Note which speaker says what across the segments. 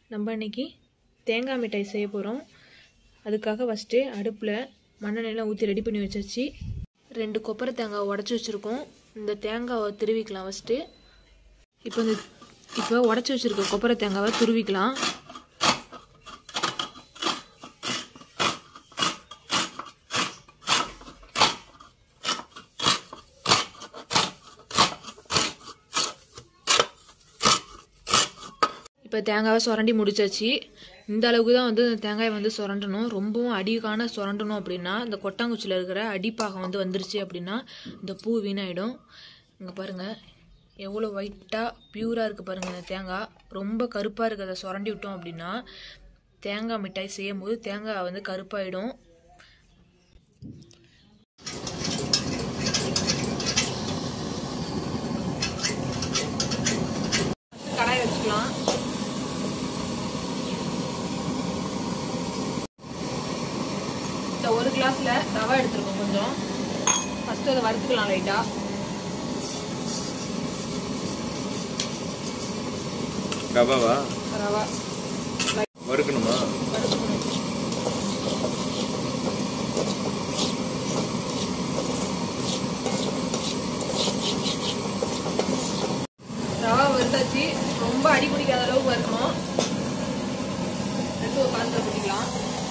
Speaker 1: நம்ம இன்னைக்கு தேங்காய் மிட்டாய் செய்ய போகிறோம் அதுக்காக ஃபஸ்ட்டு அடுப்பில் மண்ணெண்ணெயெல்லாம் ஊற்றி ரெடி பண்ணி வச்சாச்சு ரெண்டு கொப்பரை தேங்காய் உடச்சி வச்சுருக்கோம் இந்த தேங்காவை துருவிக்கலாம் ஃபஸ்ட்டு இப்போ இந்த இப்போ உடச்சி வச்சுருக்க கொப்பரை தேங்காவை துருவிக்கலாம் இப்போ தேங்காவை சுரண்டி முடிச்சாச்சு இந்த அளவுக்கு தான் வந்து இந்த தேங்காயை வந்து சுரண்டணும் ரொம்பவும் அடிக்கான சுரண்டணும் அப்படின்னா இந்த கொட்டாங்குச்சியில் இருக்கிற அடிப்பாகம் வந்து வந்துருச்சு அப்படின்னா இந்த பூ வீணாயிடும் இங்கே பாருங்கள் எவ்வளோ ஒயிட்டாக பியூராக இருக்குது பாருங்கள் இந்த தேங்காய் ரொம்ப கருப்பாக இருக்கிறத சுரண்டி விட்டோம் அப்படின்னா தேங்காய் மிட்டாய் செய்யும் போது தேங்காய் வந்து கருப்பாயிடும் கடாய் வச்சுக்கலாம் இந்த ஒரு கிளாஸ்ல ரவை எடுத்துருக்கோம் கொஞ்சம் ஃபர்ஸ்ட் அதை வறுத்துக்கலாம் லைட்டா
Speaker 2: ரவாவா
Speaker 1: ரவா
Speaker 2: வறுக்கணுமா
Speaker 1: வறுத்துக்கணும் ரவா வறுத்தாச்சு ரொம்ப அடி பிடிக்காத அளவுக்கு வறுக்கணும் எடுத்து ஒரு பாத்திரம் பிடிக்கலாம்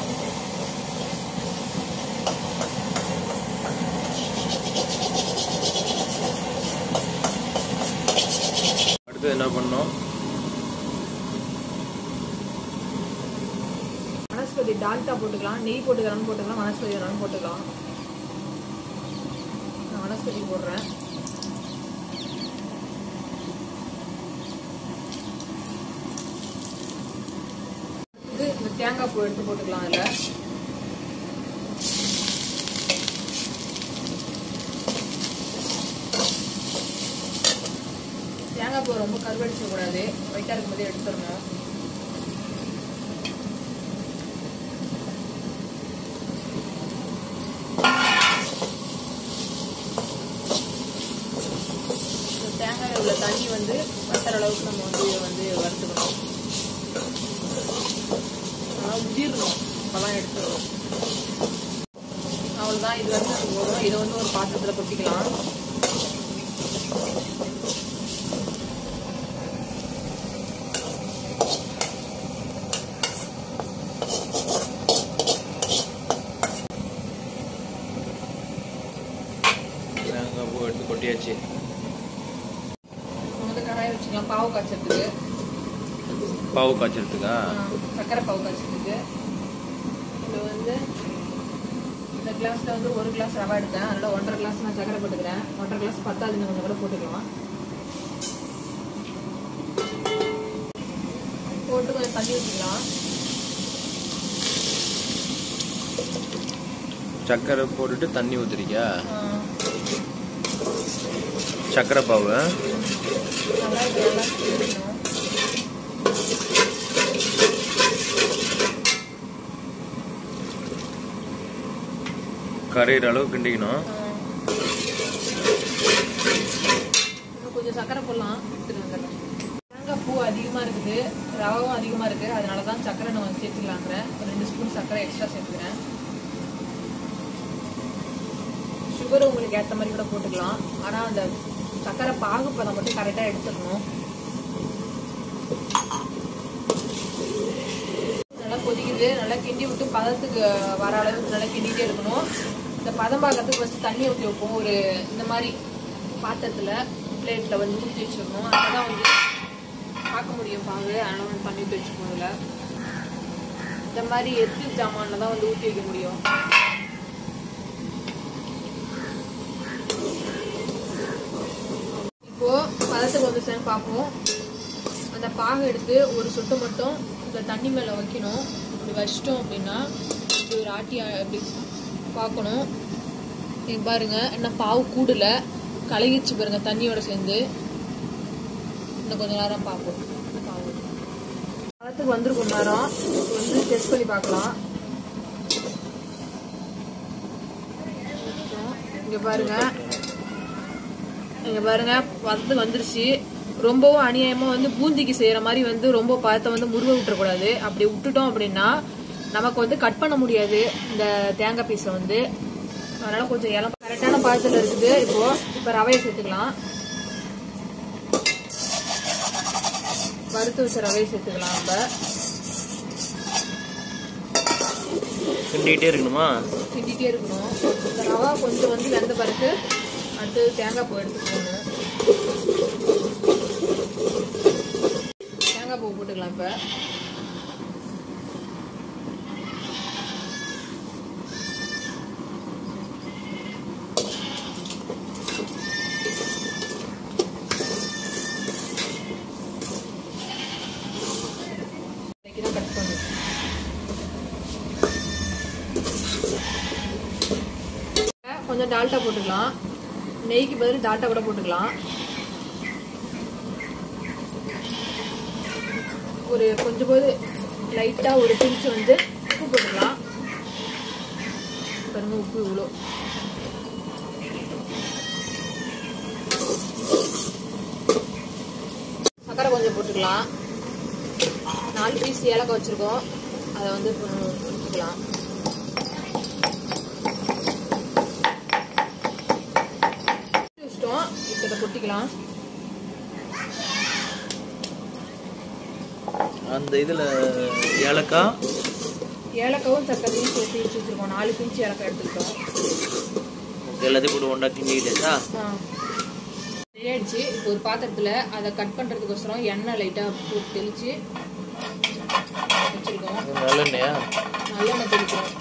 Speaker 2: அடுத்து என்ன பண்ணோம்
Speaker 1: வனஸ்பதி டால்டா போட்டுக்கலாம் நெய் போட்டுக்கலாம் போட்டுக்கலாம் வனஸ்பதி வேணாலும் போட்டுக்கலாம் நான் வனஸ்பதி போடுறேன் இது இந்த தேங்காய் பூ எடுத்து போட்டுக்கலாம் அதில் தேங்காய் பூ ரொம்ப கருவடிச்சிடக்கூடாது ஒயிட்டாக இருக்கும்போதே எடுத்துடணும் இந்த தேங்காயில் உள்ள தண்ணி வந்து வத்துற அளவுக்கு நம்ம வந்து இதை வந்து வறுத்துக்கணும் நல்லா உதிரணும் அப்பதான் எடுத்துடணும் அவ்வளோதான் இது வந்து நமக்கு போதும் இதை வந்து ஒரு பாத்திரத்தில் கொட்டிக்கலாம்
Speaker 2: தேங்காய் பூ எடுத்து கொட்டியாச்சு
Speaker 1: நம்ம வந்து கடாயை வச்சுக்கலாம் பாவு காய்ச்சறதுக்கு
Speaker 2: பாவு காய்ச்சறதுக்கா
Speaker 1: சர்க்கரை பாவு காய்ச்சறதுக்கு இது வந்து இந்த கிளாஸில் வந்து ஒரு கிளாஸ் ரவா எடுத்தேன் அதனால ஒன்றரை கிளாஸ் நான் சர்க்கரை போட்டுக்கிறேன் ஒன்றரை கிளாஸ் பத்தாது இன்னும் கொஞ்சம் கூட போட்டுக்கலாம் போட்டு கொஞ்சம் தண்ணி ஊற்றிக்கலாம்
Speaker 2: சர்க்கரை போட்டுட்டு தண்ணி ஊத்துறீங்க சர்க்கரை பாவு
Speaker 1: நல்லா இது நல்லா கிண்டிக்கணும்.
Speaker 2: கரையிற அளவு கிண்டிக்கணும்
Speaker 1: இன்னும் கொஞ்சம் சர்க்கரை போடலாம் எடுத்துட்டு வந்துடுறேன் தேங்காய் பூ அதிகமாக இருக்குது ரவாவும் அதிகமாக இருக்குது அதனால தான் சர்க்கரை நான் வந்து சேர்த்துக்கலாங்கிறேன் ஒரு ரெண்டு ஸ்பூன் சர்க்கரை எக்ஸ்ட்ரா சேர்த்துக்கிறேன் சுகர் உங்களுக்கு ஏற்ற மாதிரி கூட போட்டுக்கலாம் ஆனால் அந்த சர்க்கரை பாகு பதம் மட்டும் கரெக்டாக எடுத்துக்கணும் நல்லா கொதிக்குது நல்லா கிண்டி விட்டு பதத்துக்கு வர அளவுக்கு நல்லா கிண்டிகிட்டே இருக்கணும் இந்த பதம் பார்க்கறதுக்கு ஃபஸ்ட்டு தண்ணி ஊற்றி வைப்போம் ஒரு இந்த மாதிரி பாத்திரத்தில் பிளேட்டில் வந்து ஊற்றி வச்சிடணும் அப்போ தான் வந்து பார்க்க முடியும் பாகு அதனால் வந்து தண்ணி ஊற்றி வச்சுக்கணும் இதில் இந்த மாதிரி எத்து ஜாமான்ல தான் வந்து ஊற்றி வைக்க முடியும் இப்போ பதத்துக்கு வந்துச்சான்னு பார்ப்போம் அந்த பாகு எடுத்து ஒரு சொட்டு மட்டும் இந்த தண்ணி மேலே வைக்கணும் இப்படி வச்சிட்டோம் அப்படின்னா இப்படி ஒரு ஆட்டி அப்படி பார்க்கணும் நீங்க பாருங்க என்ன பாவு கூடல கலகிச்சு பாருங்க தண்ணியோட சேர்ந்து இன்னும் கொஞ்ச நேரம் பார்ப்போம் பாவு பதத்துக்கு வந்துருக்கும் நேரம் இப்போ வந்து டெஸ்ட் பண்ணி பார்க்கலாம் இங்க பாருங்க இங்க பாருங்க வந்து வந்துருச்சு ரொம்பவும் அநியாயமாக வந்து பூந்திக்கு செய்கிற மாதிரி வந்து ரொம்ப பழத்தை வந்து முருக விட்டுறக்கூடாது அப்படி விட்டுட்டோம் அப்படின்னா நமக்கு வந்து கட் பண்ண முடியாது இந்த தேங்காய் பீஸை வந்து அதனால கொஞ்சம் இளம் கரெக்டான பழத்தில் இருக்குது இப்போ இப்போ ரவையை சேர்த்துக்கலாம் வறுத்து வச்ச ரவையை சேர்த்துக்கலாம் நம்ம
Speaker 2: கிண்டிகிட்டே இருக்கணுமா
Speaker 1: கிண்டிகிட்டே இருக்கணும் இந்த ரவா கொஞ்சம் வந்து வெந்த பிறகு அடுத்து தேங்காய் பூ எடுத்து போகணும் தேங்காய் பூ போட்டுக்கலாம் இப்போ கட் பண்ணும் கொஞ்சம் டால்டா போட்டுக்கலாம் நெய்க்கு பதில் டால்டா கூட போட்டுக்கலாம் ஒரு கொஞ்சம் போது லைட்டாக ஒரு பிஞ்சு வந்து உப்பு போட்டுக்கலாம் பாருங்க உப்பு இவ்வளோ சக்கரை கொஞ்சம் போட்டுக்கலாம் நாலு பீஸ் ஏலக்காய் வச்சுருக்கோம் அதை வந்து ஊற்றிக்கலாம் வச்சிட்டோம் இப்போ இதை கொட்டிக்கலாம்
Speaker 2: அந்த இதில் ஏலக்காய்
Speaker 1: ஏலக்காவும் சக்கரையும் சேர்த்து வச்சு வச்சிருக்கோம் நாலு பிஞ்சு ஏலக்காய் எடுத்துக்கிட்டோம்
Speaker 2: எல்லாத்தையும் போட்டு ஒன்றா கிண்டிக்கிட்டேச்சா
Speaker 1: ரெடியாயிடுச்சு இப்போ ஒரு பாத்திரத்தில் அதை கட் பண்ணுறதுக்கோசரம் எண்ணெய் லைட்டாக போட்டு தெளித்து வச்சுருக்கோம்
Speaker 2: நல்லெண்ணெயா
Speaker 1: நல்லெண்ணெய் தெளிக்கிறோம்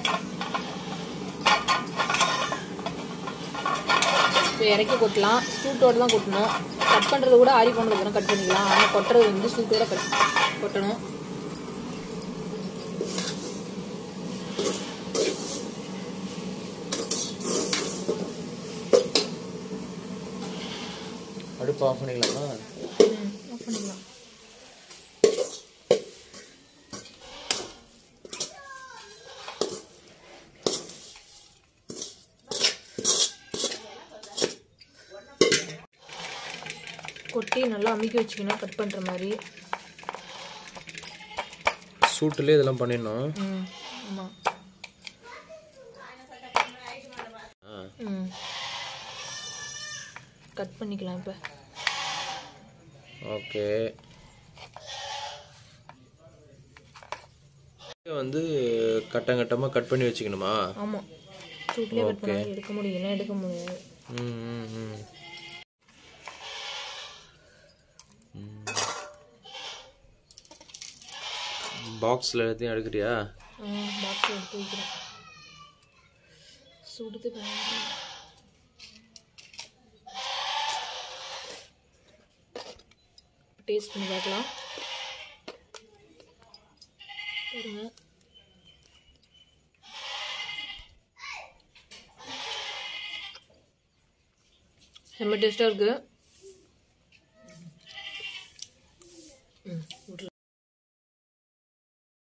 Speaker 1: இப்போ இறக்கி கொட்டலாம் சூட்டோடு தான் கொட்டணும் கட் பண்ணுறது கூட ஆரி போனதுக்கு கட் பண்ணிக்கலாம் ஆனால் கொட்டுறது வந்து சூட்டோட கட் கொட்டணும்
Speaker 2: அடுப்பு ஆஃப் பண்ணிக்கலாமா
Speaker 1: ம் ஆஃப் பண்ணிக்கலாம் கொட்டி நல்லா அமுக்கி வச்சுக்கணும் கட் பண்ணுற மாதிரி
Speaker 2: சூட்டுலேயே இதெல்லாம் பண்ணிடணும்
Speaker 1: ம் ஆமாம் ம் கட் பண்ணிக்கலாம் இப்போ
Speaker 2: ஓகே வந்து கட்டம் கட்டமாக கட் பண்ணி வச்சுக்கணுமா
Speaker 1: ஆமாம் சூட்லேயே கட் பண்ணாலும் எடுக்க முடியும் எடுக்க முடியாது
Speaker 2: ம் ம் ம் பாக்ஸில் எல்லாத்தையும் எடுக்கிறியா
Speaker 1: பாக்ஸ் எடுத்து வைக்கிறேன் சுடுது பயங்கரம். டேஸ்ட் பண்ணி பார்க்கலாம் பாருங்க செம்ம டேஸ்ட்டாக இருக்குது